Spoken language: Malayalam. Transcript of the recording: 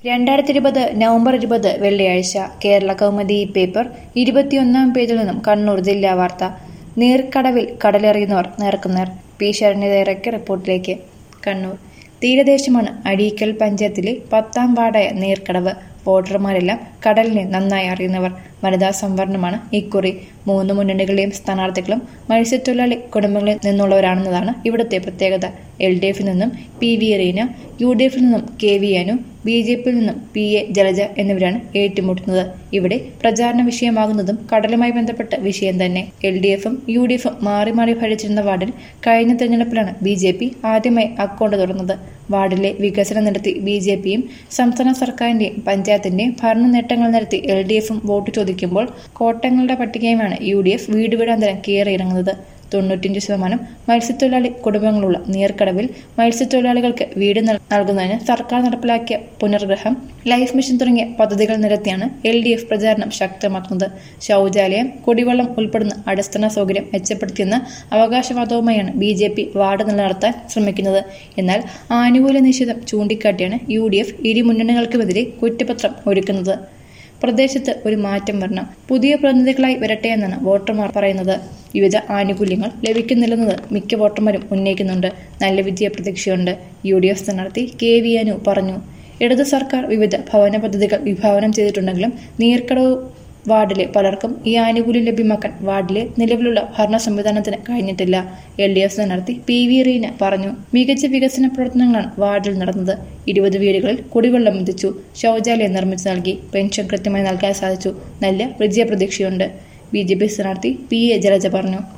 രണ്ടായിരത്തി ഇരുപത് നവംബർ ഇരുപത് വെള്ളിയാഴ്ച കേരള കൗമുദി പേപ്പർ ഇരുപത്തിയൊന്നാം പേജിൽ നിന്നും കണ്ണൂർ ജില്ലാ വാർത്ത നീർക്കടവിൽ കടലെറിയുന്നവർ നേർക്കുനേർ പി ശരണ്യതയിറക്കിയ റിപ്പോർട്ടിലേക്ക് കണ്ണൂർ തീരദേശമാണ് അഴീക്കൽ പഞ്ചായത്തിലെ പത്താം വാർഡായ നീർക്കടവ് വോട്ടർമാരെല്ലാം കടലിനെ നന്നായി അറിയുന്നവർ വനിതാ സംവരണമാണ് ഇക്കുറി മൂന്ന് മുന്നണികളുടെയും സ്ഥാനാർത്ഥികളും മത്സ്യത്തൊഴിലാളി കുടുംബങ്ങളിൽ നിന്നുള്ളവരാണെന്നതാണ് ഇവിടുത്തെ പ്രത്യേകത എൽ ഡി എഫിൽ നിന്നും P V Reena U D എഫിൽ നിന്നും K V Anu B J പിയിൽ നിന്നും പി എ ജലജ എന്നിവരാണ് ഏറ്റുമുട്ടുന്നത് ഇവിടെ പ്രചാരണ വിഷയമാകുന്നതും കടലുമായി ബന്ധപ്പെട്ട വിഷയം തന്നെ എൽ ഡി എഫും യു ഡി എഫും മാറി മാറി ഭരിച്ചിരുന്ന വാർഡിൽ കഴിഞ്ഞ തെരഞ്ഞെടുപ്പിലാണ് ബി ജെ പി ആദ്യമായി അക്കൗണ്ട് തുറന്നത് വാർഡിലെ വികസനം നടത്തി ബി ജെ പിയും സംസ്ഥാന സർക്കാരിന്റെയും പഞ്ചായത്തിന്റെയും ഭരണ നേട്ടങ്ങൾ നടത്തി എൽ ഡി എഫും വോട്ട് ചോദിക്കുമ്പോൾ കോട്ടങ്ങളുടെ പട്ടികയുമാണ് യു ഡി എഫ് വീട് വീടാന്തരം കയറിയിറങ്ങുന്നത് തൊണ്ണൂറ്റിയഞ്ച് ശതമാനം മത്സ്യത്തൊഴിലാളി കുടുംബങ്ങളുള്ള നീർക്കടവിൽ മത്സ്യത്തൊഴിലാളികൾക്ക് വീട് നൽ- നൽകുന്നതിന് സർക്കാർ നടപ്പിലാക്കിയ പുനർഗ്രഹം ലൈഫ് മിഷൻ തുടങ്ങിയ പദ്ധതികൾ നിരത്തിയാണ് എൽ ഡി എഫ് പ്രചാരണം ശക്തമാക്കുന്നത് ശൗചാലയം കുടിവെള്ളം ഉൾപ്പെടുന്ന അടിസ്ഥാന സൗകര്യം മെച്ചപ്പെടുത്തിയെന്ന അവകാശവാദവുമായാണ് ബി ജെ പി വാർഡ് നിലനിർത്താൻ ശ്രമിക്കുന്നത് എന്നാൽ ആനുകൂല്യ നിഷേധം ചൂണ്ടിക്കാട്ടിയാണ് യു ഡി എഫ് ഇരു മുന്നണികൾക്കുമെതിരെ കുറ്റപത്രം ഒരുക്കുന്നത് പ്രദേശത്ത് ഒരു മാറ്റം വരണം പുതിയ പ്രതിനിധികളായി വരട്ടെ എന്നാണ് വോട്ടർമാർ പറയുന്നത് വിവിധ ആനുകൂല്യങ്ങൾ ലഭിക്കുന്നില്ലെന്നത് മിക്ക വോട്ടർമാരും ഉന്നയിക്കുന്നുണ്ട് നല്ല വിജയ പ്രതീക്ഷയുണ്ട് യു ഡി എഫ് സ്ഥാനാർത്ഥി കെ വി അനു പറഞ്ഞു ഇടതു സർക്കാർ വിവിധ ഭവന പദ്ധതികൾ വിഭാവനം ചെയ്തിട്ടുണ്ടെങ്കിലും നീർക്കടവ് വാർഡിലെ പലർക്കും ഈ ആനുകൂല്യം ലഭ്യമാക്കാൻ വാർഡിലെ നിലവിലുള്ള ഭരണ സംവിധാനത്തിന് കഴിഞ്ഞിട്ടില്ല എൽ ഡി എഫ് സ്ഥാനാർത്ഥി പി വി റീന പറഞ്ഞു മികച്ച വികസന പ്രവർത്തനങ്ങളാണ് വാർഡിൽ നടന്നത് ഇരുപത് വീടുകളിൽ കുടിവെള്ളം എത്തിച്ചു ശൗചാലയം നിർമ്മിച്ചു നൽകി പെൻഷൻ കൃത്യമായി നൽകാൻ സാധിച്ചു നല്ല വിജയപ്രതീക്ഷയുണ്ട് ബി ജെ പി സ്ഥാനാർത്ഥി പി എ ജലജ പറഞ്ഞു